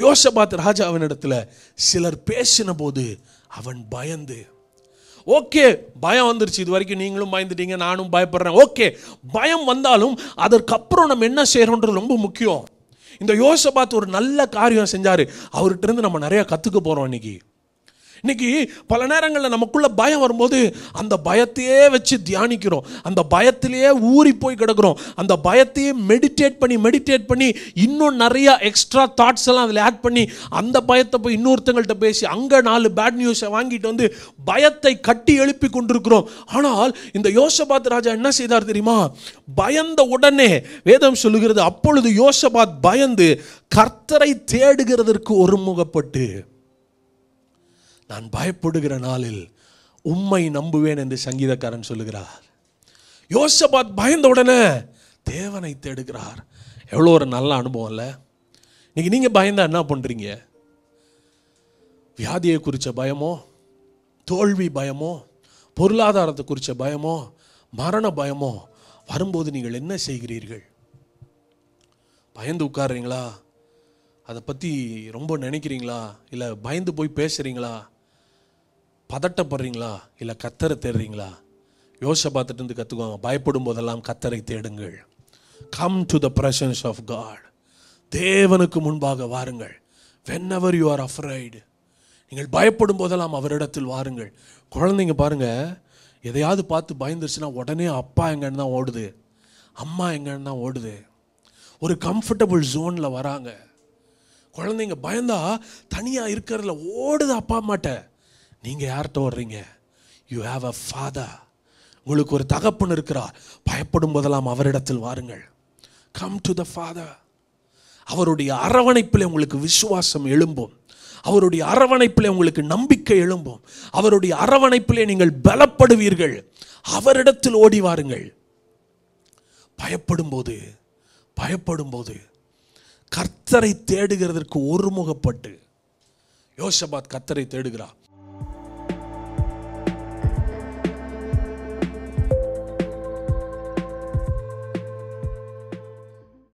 யோசபாத் ராஜாவினிடத்துல சிலர் பேசின போது அவன் பயந்து ஓகே பயம் வந்துருச்சு இது வரைக்கும் நீங்களும் பயந்துட்டீங்க நானும் பயப்படுறேன் ஓகே பயம் வந்தாலும் அதற்கப்புறம் நம்ம என்ன செய்யறோன்றது ரொம்ப முக்கியம் இந்த யோசபாத் ஒரு நல்ல காரியம் செஞ்சாரு அவர்கிட்ட இருந்து நம்ம நிறைய கத்துக்க போறோம் இன்னைக்கு இன்னைக்கு பல நேரங்களில் நமக்குள்ள பயம் வரும்போது அந்த பயத்தையே வச்சு தியானிக்கிறோம் அந்த பயத்திலேயே ஊறி போய் கிடக்கிறோம் அந்த பயத்தையே மெடிடேட் பண்ணி மெடிடேட் பண்ணி இன்னும் நிறைய எக்ஸ்ட்ரா தாட்ஸ் எல்லாம் அதில் ஆட் பண்ணி அந்த பயத்தை போய் இன்னொருத்தங்கள்ட்ட பேசி அங்கே நாலு பேட் நியூஸை வாங்கிட்டு வந்து பயத்தை கட்டி எழுப்பி கொண்டிருக்கிறோம் ஆனால் இந்த யோசபாத் ராஜா என்ன செய்தார் தெரியுமா பயந்த உடனே வேதம் சொல்லுகிறது அப்பொழுது யோசபாத் பயந்து கர்த்தரை தேடுகிறதற்கு ஒருமுகப்பட்டு நான் பயப்படுகிற நாளில் உம்மை நம்புவேன் என்று சங்கீதக்காரன் சொல்லுகிறார் யோசபாத் பயந்த உடனே தேவனை தேடுகிறார் எவ்வளோ ஒரு நல்ல அனுபவம் இல்லை இன்னைக்கு நீங்கள் பயந்தா என்ன பண்ணுறீங்க வியாதியை குறித்த பயமோ தோல்வி பயமோ பொருளாதாரத்தை குறித்த பயமோ மரண பயமோ வரும்போது நீங்கள் என்ன செய்கிறீர்கள் பயந்து உட்கார்றீங்களா அதை பற்றி ரொம்ப நினைக்கிறீங்களா இல்லை பயந்து போய் பேசுகிறீங்களா பதட்டப்படுறீங்களா இல்லை கத்தரை தேடுறீங்களா யோசை பார்த்துட்டு இருந்து கற்றுக்கோங்க பயப்படும் போதெல்லாம் கத்தரை தேடுங்கள் come to the presence of God தேவனுக்கு முன்பாக வாருங்கள் whenever you are afraid நீங்கள் பயப்படும் போதெல்லாம் அவரிடத்தில் வாருங்கள் குழந்தைங்க பாருங்க எதையாவது பார்த்து பயந்துருச்சுன்னா உடனே அப்பா எங்கன்னு தான் ஓடுது அம்மா எங்கன்னு தான் ஓடுது ஒரு கம்ஃபர்டபுள் ஜோனில் வராங்க குழந்தைங்க பயந்தா தனியாக இருக்கிறதுல ஓடுது அப்பா அம்மாட்ட நீங்கள் யார்கிட்ட ஓடுறீங்க யூ ஹாவ் அ ஃபாதர் உங்களுக்கு ஒரு தகப்பன் இருக்கிறார் பயப்படும் போதெல்லாம் அவரிடத்தில் வாருங்கள் கம் டு த ஃபாதர் அவருடைய அரவணைப்பில் உங்களுக்கு விசுவாசம் எழும்பும் அவருடைய அரவணைப்பில் உங்களுக்கு நம்பிக்கை எழும்பும் அவருடைய அரவணைப்பிலே நீங்கள் பலப்படுவீர்கள் அவரிடத்தில் ஓடி வாருங்கள் பயப்படும் போது பயப்படும் போது கர்த்தரை தேடுகிறதற்கு ஒருமுகப்பட்டு யோசபாத் கர்த்தரை தேடுகிறார்